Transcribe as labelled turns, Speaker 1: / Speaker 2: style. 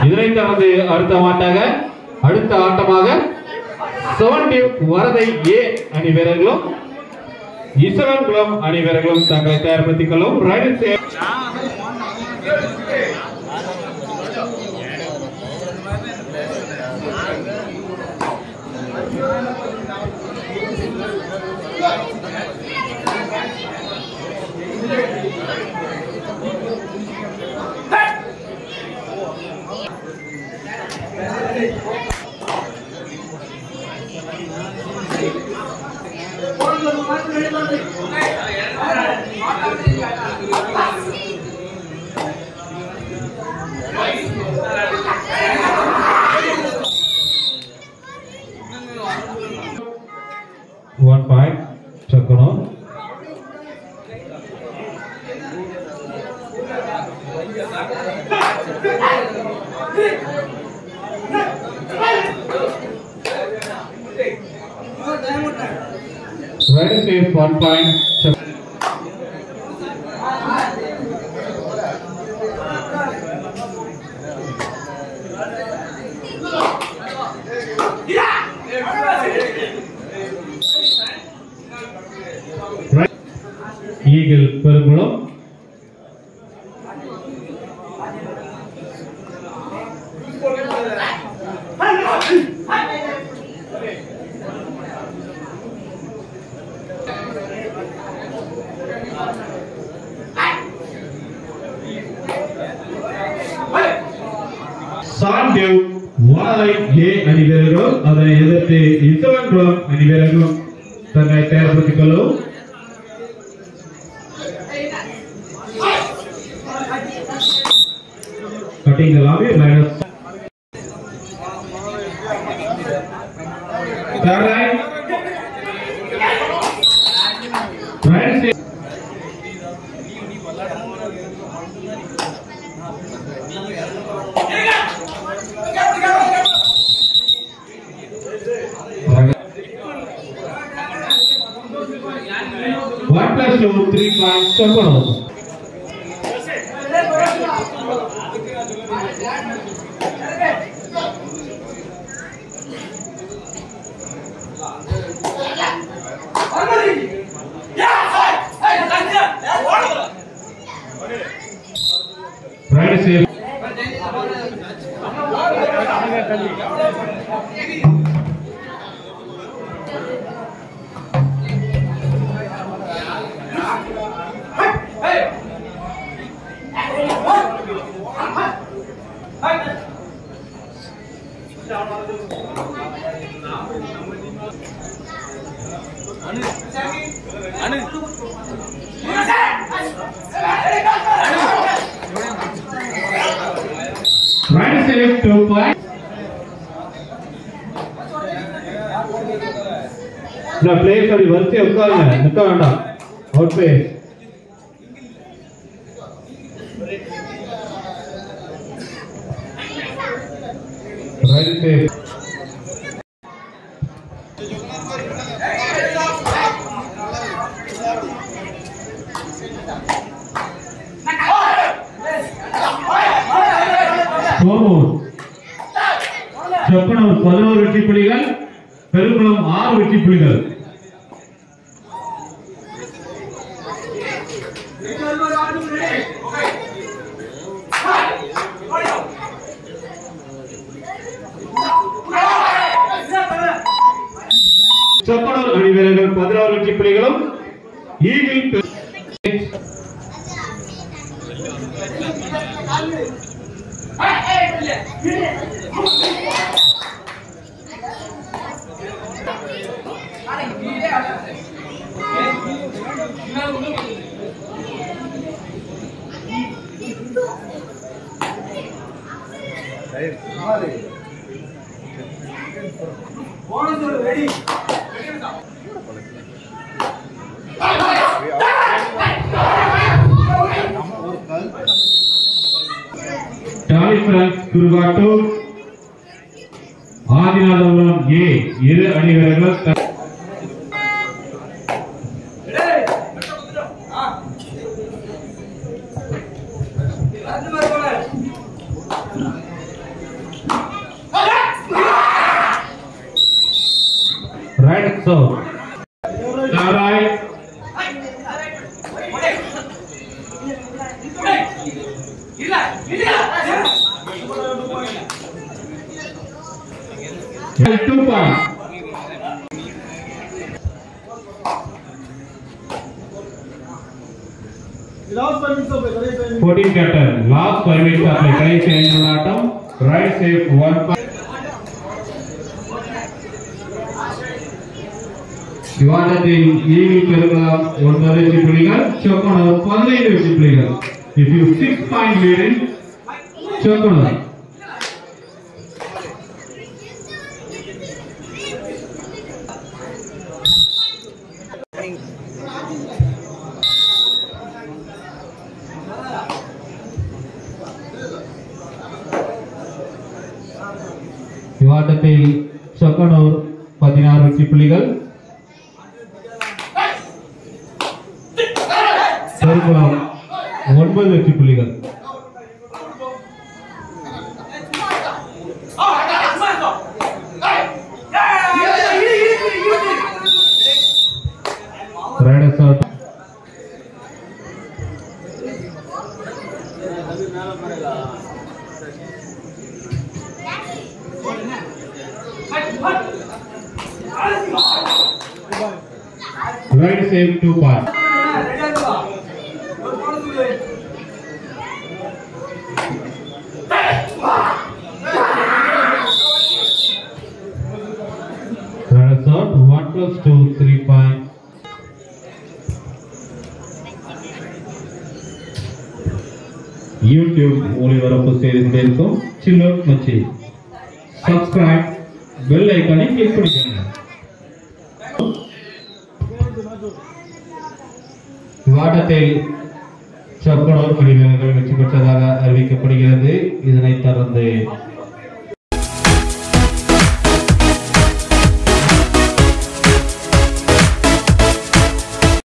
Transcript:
Speaker 1: இதனைத் தொடர்ந்து அடுத்த மாட்டாக அடுத்த ஆட்டமாக செவன் டியூப் வரதை ஏ அணி வீரர்களும் இசவன்குளம் அணி வீரர்களும் தங்களை தயார்படுத்திக் கொள்ளவும் ரைடர் சேர் ஒன் பாயிண்ட் செக்கணும் raider safe one point eagle Perungulam சாண்டேவ் வாழை ஏ அணி வீரர்கள் அதனை எதிர்த்து இசவன்குளம் அணி வீரர்களும் தன்னை தயார்படுத்திக் கொள்ளவும் cutting the lobby minus third line right side One plus two, three points, Chocono. Right side. Right side, two points. இந்த பிளேஸ் அப்படி வரிசையா உட்காருங்க நிற்க வேண்டாம் அவுட் பிளேஸ் ரைட் சேஃப் சோமூர் சொப்பனூர் பதினோரு வெற்றி புலிகள் பெருங்குளம் ஆறு வெற்றி புலிகள் சொப்பனூர் அணி வீரர்கள் பதினோரு வெற்றி புலிகளும் ஈகிள் பெ- டாலி பிரான்ஸ் குருவாட்டூர் ஆதிநாதபுரம் ஏ இரு அணி வீரர்கள் த- serve. Alright. Two points. Fourteen captain. Last five minutes of play. கடைசி ஐந்து ஆட்டம். Right save one point. விவாதத்தில் ஈவில் பெருங்கலாம் ஒன்பது வெற்றி புள்ளிகள் சோக்கனர் பதினைந்து வெற்றி புள்ளிகள் if you six point leading Chokkanur விவாதத்தில் சொக்கனூர் பதினாறு வெற்றி புள்ளிகள் பெருங்குளம் ஒன்பது வெற்றி புள்ளிகள் raiders out right save two point raiders out one plus two three point YouTube ஒளிபரப்பு செய்து கொண்டிருக்கும் சில்லோட் மச்சி சப்ஸ்கிரைப் பெல் ஐக்கானை கிளிக் பண்ணிக்கோங்க விவாதத்தில் சொக்கனூர் மணி வீரர்கள் வெற்றி பெற்றதாக அறிவிக்கப்படுகிறது இதனைத் தொடர்ந்து